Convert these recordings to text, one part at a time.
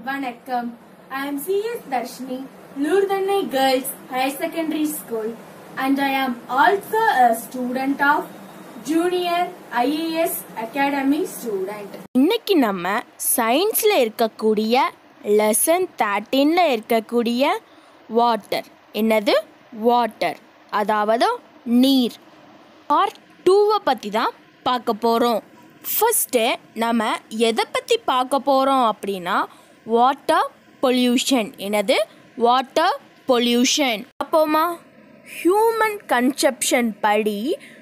வணக்கம் I am C.S. Darshini, Lurdhanai Girls Higher Secondary School and I am also a student of Junior IAS Academy student. இன்னைக்கு நம்ம சயின்ஸில் இருக்கக்கூடிய lesson தேர்ட்டீனில் இருக்கக்கூடிய water என்னது water அதாவது நீர் பார்ட் டூவை பற்றி தான் பார்க்க போகிறோம் ஃபஸ்ட்டு நம்ம எதை பற்றி பார்க்க போகிறோம் அப்படின்னா வாட்டர் பொல்யூஷன் என்னது வாட்டர் பொல்யூஷன் அப்போமா ஹியூமன் கன்செப்ஷன் படி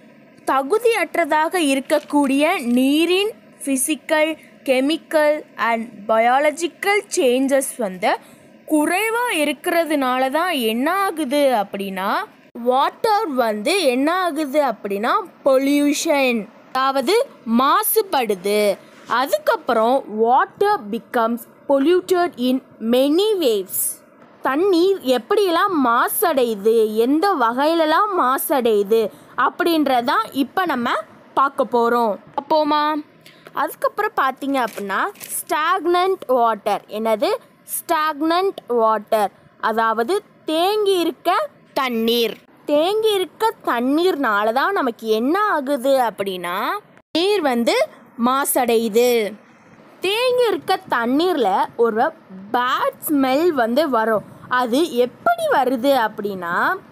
தகுதியற்றதாக இருக்கக்கூடிய நீரின் physical chemical and biological changes வந்து குறைவாக இருக்கிறதுனால தான் என்ன ஆகுது அப்படின்னா வாட்டர் வந்து என்ன ஆகுது அப்படின்னா பொல்யூஷன் அதாவது மாசுபடுது அதுக்கப்புறம் water becomes polluted in many waves தண்ணீர் எப்படியெல்லாம் மாசடையுது எந்த வகையிலலாம் மாசடையுது அப்படின்றதான் இப்போ நம்ம பார்க்க போகிறோம் அப்போமா அதுக்கப்புறம் பார்த்தீங்க அப்படின்னா ஸ்டாக்னண்ட் வாட்டர் என்னது ஸ்டாக்னண்ட் வாட்டர் அதாவது தேங்கி இருக்க தண்ணீர் தேங்கி இருக்க தண்ணீர்னால தான் நமக்கு என்ன ஆகுது அப்படின்னா நீர் வந்து மாசடையுது தேங்கி இருக்க தண்ணீரில் ஒரு பேட் ஸ்மெல் வந்து வரும் அது எப்படி வருது அப்படின்னா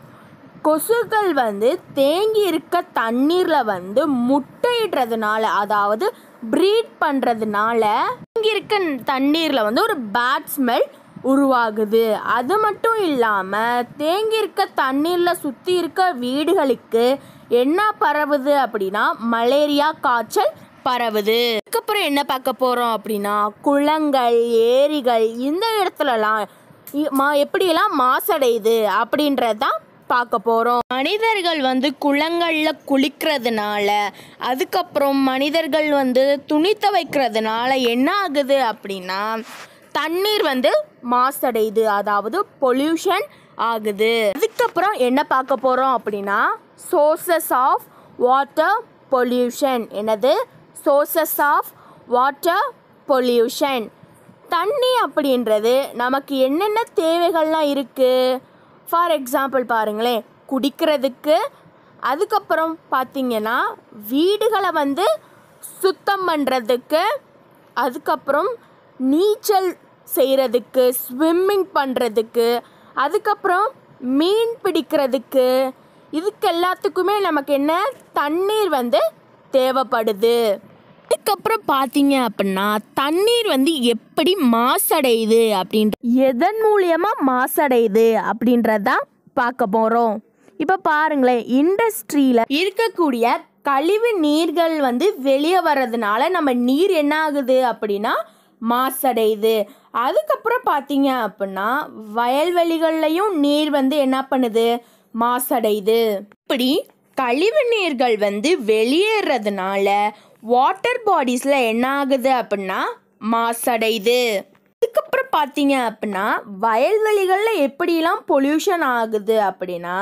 கொசுக்கள் வந்து தேங்கி இருக்க தண்ணீரில் வந்து முட்டையிடுறதுனால அதாவது ப்ரீட் பண்ணுறதுனால தேங்கி இருக்க தண்ணீரில் வந்து ஒரு பேட் ஸ்மெல் உருவாகுது அது மட்டும் இல்லாமல் தேங்கி இருக்க தண்ணீரில் சுற்றி இருக்க வீடுகளுக்கு என்ன பரவுது அப்படின்னா மலேரியா காய்ச்சல் பரவுது அதுக்கப்புறம் என்ன பார்க்க போகிறோம் அப்படின்னா குளங்கள் ஏரிகள் இந்த இடத்துலலாம் இ- மா- எப்படியெல்லாம் மாசடையுது அப்படின்றதான் பார்க்க போகிறோம் மனிதர்கள் வந்து குளங்களில் குளிக்கிறதுனால அதுக்கப்புறம் மனிதர்கள் வந்து துணி துவைக்கிறதுனால என்ன ஆகுது அப்படின்னா தண்ணீர் வந்து மாசடையுது அதாவது பொல்யூஷன் ஆகுது அதுக்கப்புறம் என்ன பார்க்க போகிறோம் அப்படின்னா சோர்சஸ் ஆஃப் வாட்டர் பொல்யூஷன் என்னது சோர்சஸ் ஆஃப் வாட்டர் பொல்யூஷன் தண்ணி அப்படின்றது நமக்கு என்னென்ன தேவைகள்லாம் இருக்குது ஃபார் எக்ஸாம்பிள் பாருங்களேன் குடிக்கிறதுக்கு அதுக்கப்புறம் பார்த்தீங்கன்னா வீடுகளை வந்து சுத்தம் பண்ணுறதுக்கு அதுக்கப்புறம் நீச்சல் செய்கிறதுக்கு ஸ்விம்மிங் பண்ணுறதுக்கு அதுக்கப்புறம் மீன் பிடிக்கிறதுக்கு இதுக்கு எல்லாத்துக்குமே நமக்கு என்ன தண்ணீர் வந்து தேவைப்படுது அதுக்கப்புறம் பார்த்தீங்க அப்படின்னா தண்ணீர் வந்து எப்படி மாசடையுது அப்படின்ற எதன் மூலியமாக மாசடையுது அப்படின்றதான் பார்க்க போகிறோம் இப்போ பாருங்களேன் இண்டஸ்ட்ரியில் இருக்கக்கூடிய கழிவு நீர்கள் வந்து வெளியே வர்றதுனால நம்ம நீர் என்ன ஆகுது அப்படின்னா மாசடையுது அதுக்கப்புறம் பார்த்தீங்க அப்படின்னா வயல்வெளிகள்லையும் நீர் வந்து என்ன பண்ணுது மாசடையுது இப்படி கழிவு நீர்கள் வந்து வெளியேறதுனால வாட்டர் பாடிஸில் என்ன ஆகுது அப்படின்னா மாசடையுது அதுக்கப்புறம் பார்த்தீங்க அப்படின்னா வயல்வெளிகளில் எப்படிலாம் பொல்யூஷன் ஆகுது அப்படின்னா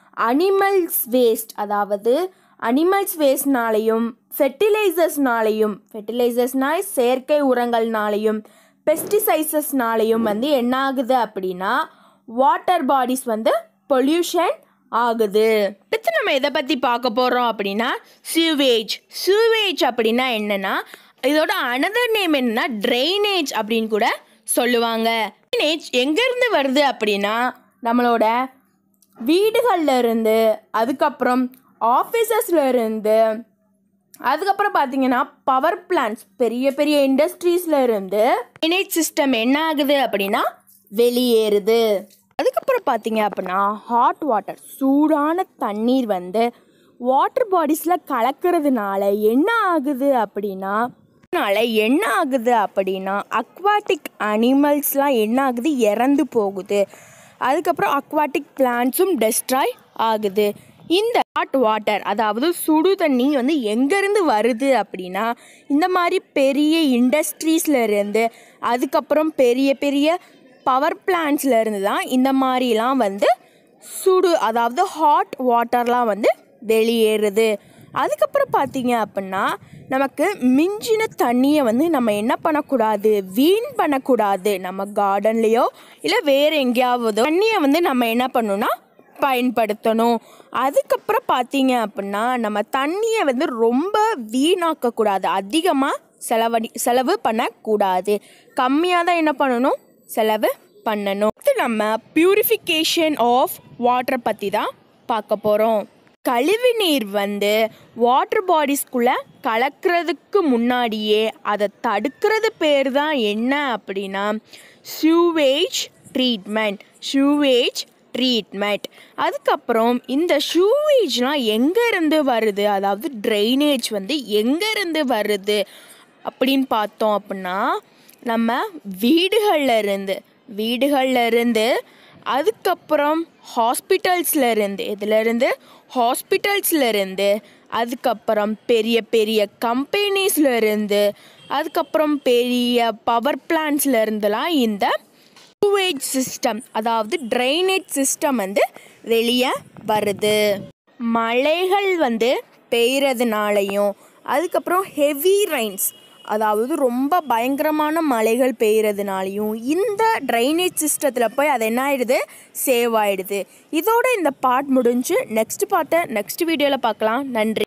அனிமல்ஸ் வேஸ்ட் அதாவது அனிமல்ஸ் வேஸ்ட்னாலையும் ஃபெர்டிலைசர்ஸ்னாலையும் ஃபெர்டிலைசர்ஸ்னால் செயற்கை உரங்கள்னாலையும் பெஸ்டிசைசஸ்னாலையும் வந்து என்ன ஆகுது அப்படின்னா வாட்டர் பாடிஸ் வந்து பொல்யூஷன் ஆகுது அடுத்து நம்ம எதை பற்றி பார்க்க போகிறோம் அப்படின்னா சியூவேஜ் சியூவேஜ் அப்படின்னா என்னன்னா இதோட அனதர் நேம் என்னன்னா ட்ரைனேஜ் அப்படின்னு கூட சொல்லுவாங்க ட்ரைனேஜ் எங்கேருந்து வருது அப்படின்னா நம்மளோட வீடுகளில் இருந்து அதுக்கப்புறம் ஆஃபீஸஸில் இருந்து அதுக்கப்புறம் பார்த்தீங்கன்னா பவர் பிளான்ஸ் பெரிய பெரிய இண்டஸ்ட்ரீஸில் இருந்து ட்ரைனேஜ் சிஸ்டம் என்ன ஆகுது அப்படின்னா வெளியேறுது அதுக்கப்புறம் பார்த்தீங்க அப்படின்னா ஹாட் வாட்டர் சூடான தண்ணீர் வந்து வாட்டர் பாடிஸில் கலக்கிறதுனால என்ன ஆகுது அப்படின்னா அதனால என்ன ஆகுது அப்படின்னா அக்வாட்டிக் அனிமல்ஸ்லாம் என்ன ஆகுது இறந்து போகுது அதுக்கப்புறம் அக்வாட்டிக் பிளான்ட்ஸும் டெஸ்ட்ராய் ஆகுது இந்த ஹாட் வாட்டர் அதாவது சுடு தண்ணி வந்து எங்கேருந்து வருது அப்படின்னா இந்த மாதிரி பெரிய இண்டஸ்ட்ரீஸ்ல இருந்து அதுக்கப்புறம் பெரிய பெரிய பவர் பிளான்ட்ஸ்ல இருந்து தான் இந்த மாதிரிலாம் வந்து சுடு அதாவது ஹாட் வாட்டர்லாம் வந்து வெளியேறுது அதுக்கப்புறம் பார்த்தீங்க அப்படின்னா நமக்கு மிஞ்சின தண்ணியை வந்து நம்ம என்ன பண்ணக்கூடாது வீண் பண்ணக்கூடாது நம்ம கார்டன்லேயோ இல்லை வேறு எங்கேயாவது தண்ணியை வந்து நம்ம என்ன பண்ணணும்னா பயன்படுத்தணும் அதுக்கப்புறம் பார்த்தீங்க அப்படின்னா நம்ம தண்ணியை வந்து ரொம்ப வீணாக்கக்கூடாது அதிகமாக செலவடி செலவு பண்ணக்கூடாது கம்மியாக தான் என்ன பண்ணணும் செலவு பண்ணணும் அடுத்து நம்ம பியூரிஃபிகேஷன் ஆஃப் வாட்டர் பற்றி தான் பார்க்க போகிறோம் கழிவு நீர் வந்து வாட்டர் பாடிஸ்குள்ளே கலக்கிறதுக்கு முன்னாடியே அதை தடுக்கிறது பேர் தான் என்ன அப்படின்னா ஷூவேஜ் ட்ரீட்மெண்ட் ஷூவேஜ் ட்ரீட்மெண்ட் அதுக்கப்புறம் இந்த ஷூவேஜ்லாம் எங்கேருந்து வருது அதாவது ட்ரைனேஜ் வந்து எங்கேருந்து வருது அப்படின்னு பார்த்தோம் அப்படின்னா நம்ம வீடுகளில் இருந்து வீடுகளில் இருந்து அதுக்கப்புறம் ஹாஸ்பிட்டல்ஸில் இருந்து இதிலேருந்து ஹாஸ்பிட்டல்ஸில் இருந்து அதுக்கப்புறம் பெரிய பெரிய கம்பெனிஸில் இருந்து அதுக்கப்புறம் பெரிய பவர் பிளான்ட்ஸில் இருந்துலாம் இந்த சூவேஜ் சிஸ்டம் அதாவது ட்ரைனேஜ் சிஸ்டம் வந்து வெளியே வருது மழைகள் வந்து பெய்யறதுனாலையும் அதுக்கப்புறம் ஹெவி ரைன்ஸ் அதாவது ரொம்ப பயங்கரமான மழைகள் பெய்யறதுனாலையும் இந்த ட்ரைனேஜ் சிஸ்டத்தில் போய் அது என்ன ஆயிடுது சேவ் ஆயிடுது இதோட இந்த பார்ட் முடிஞ்சு நெக்ஸ்ட் பார்ட்டை நெக்ஸ்ட் வீடியோவில் பார்க்கலாம் நன்றி